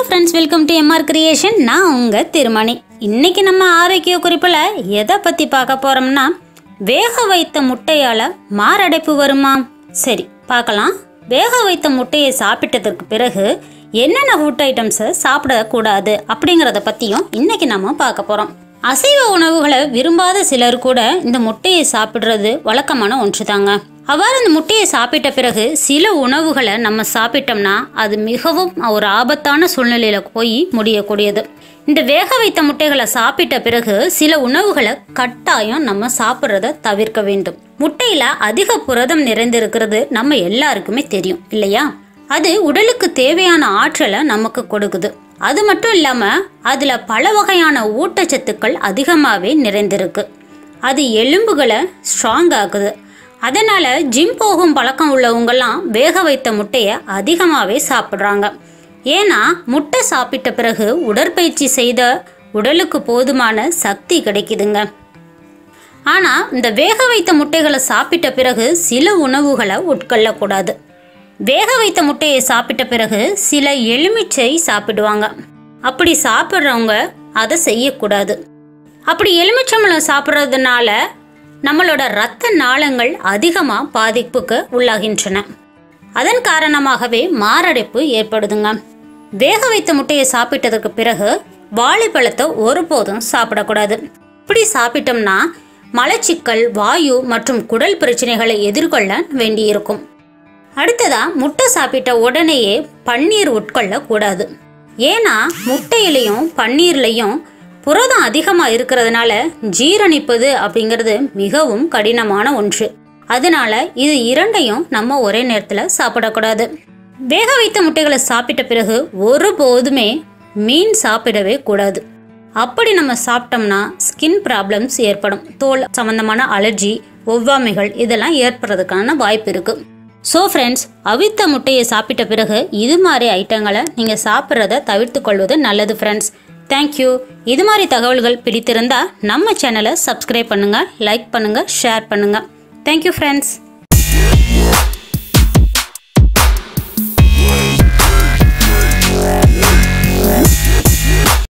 friends welcome to MR creation நான் உங்கள் திருமணி இன்னைக்கு நம்ம ஆரோக்கிய குறிப்பில் எதை பற்றி பார்க்க போகிறோம்னா வேக வைத்த முட்டையால் மாரடைப்பு வருமா சரி பார்க்கலாம் வேக வைத்த முட்டையை சாப்பிட்டதற்கு பிறகு என்னென்ன ஃபுட் ஐட்டம்ஸை சாப்பிடக்கூடாது அப்படிங்கிறத பற்றியும் இன்னைக்கு நம்ம பார்க்க போகிறோம் அசைவ உணவுகளை விரும்பாத சிலர் கூட இந்த முட்டையை சாப்பிட்றது வழக்கமான ஒன்று தாங்க அவ்வாறு அந்த முட்டையை சாப்பிட்ட பிறகு சில உணவுகளை நம்ம சாப்பிட்டோம்னா அது மிகவும் ஒரு ஆபத்தான சூழ்நிலையில போய் முடியக்கூடியது இந்த வேக வைத்த முட்டைகளை சாப்பிட்ட பிறகு சில உணவுகளை கட்டாயம் நம்ம சாப்பிட்றத தவிர்க்க வேண்டும் முட்டையில அதிக புரதம் நிறைந்திருக்கிறது நம்ம எல்லாருக்குமே தெரியும் இல்லையா அது உடலுக்கு தேவையான ஆற்றலை நமக்கு கொடுக்குது அது மட்டும் இல்லாம அதுல பல வகையான ஊட்டச்சத்துக்கள் அதிகமாகவே நிறைந்திருக்கு அது எலும்புகளை ஸ்ட்ராங் ஆக்குது அதனால ஜிம் போகும் பழக்கம் உள்ளவங்கெல்லாம் வேக வைத்த முட்டையை அதிகமாகவே சாப்பிட்றாங்க ஏன்னா முட்டை சாப்பிட்ட பிறகு உடற்பயிற்சி செய்த உடலுக்கு போதுமான சக்தி கிடைக்குதுங்க ஆனால் இந்த வேக வைத்த முட்டைகளை சாப்பிட்ட பிறகு சில உணவுகளை உட்கொள்ளக்கூடாது வேக வைத்த முட்டையை சாப்பிட்ட பிறகு சில எலுமிச்சை சாப்பிடுவாங்க அப்படி சாப்பிட்றவங்க அதை செய்யக்கூடாது அப்படி எலுமிச்சம்பழம் சாப்பிட்றதுனால நம்மளோட இரத்த நாளங்கள் அதிகமாக பாதிப்புக்கு உள்ளாகின்றன அதன் காரணமாகவே மாரடைப்பு ஏற்படுதுங்க வேக வைத்த முட்டையை சாப்பிட்டதுக்கு பிறகு வாழைப்பழத்தை ஒருபோதும் சாப்பிடக்கூடாது இப்படி சாப்பிட்டோம்னா மலச்சிக்கல் வாயு மற்றும் குடல் பிரச்சனைகளை எதிர்கொள்ள வேண்டியிருக்கும் அடுத்ததா முட்டை சாப்பிட்ட உடனேயே பன்னீர் உட்கொள்ள கூடாது ஏன்னா முட்டையிலையும் பன்னீர்லையும் புரதம் அதிகமாக இருக்கிறதுனால ஜீரணிப்பது அப்படிங்கிறது மிகவும் கடினமான ஒன்று அதனால இது இரண்டையும் நம்ம ஒரே நேரத்தில் சாப்பிடக்கூடாது வேக வைத்த முட்டைகளை சாப்பிட்ட பிறகு ஒருபோதுமே மீன் சாப்பிடவே கூடாது அப்படி நம்ம சாப்பிட்டோம்னா ஸ்கின் ப்ராப்ளம்ஸ் ஏற்படும் தோல் சம்பந்தமான அலர்ஜி ஒவ்வாமைகள் இதெல்லாம் ஏற்படுறதுக்கான வாய்ப்பு இருக்குது ஸோ ஃப்ரெண்ட்ஸ் அவித்த முட்டையை சாப்பிட்ட பிறகு இது மாதிரி ஐட்டங்களை நீங்கள் சாப்பிட்றத தவிர்த்து கொள்வது நல்லது ஃப்ரெண்ட்ஸ் தேங்க்யூ இது மாதிரி தகவல்கள் பிடித்திருந்தா நம்ம சேனலை சப்ஸ்கிரைப் பண்ணுங்கள் லைக் பண்ணுங்கள் ஷேர் பண்ணுங்கள் தேங்க்யூ ஃப்ரெண்ட்ஸ்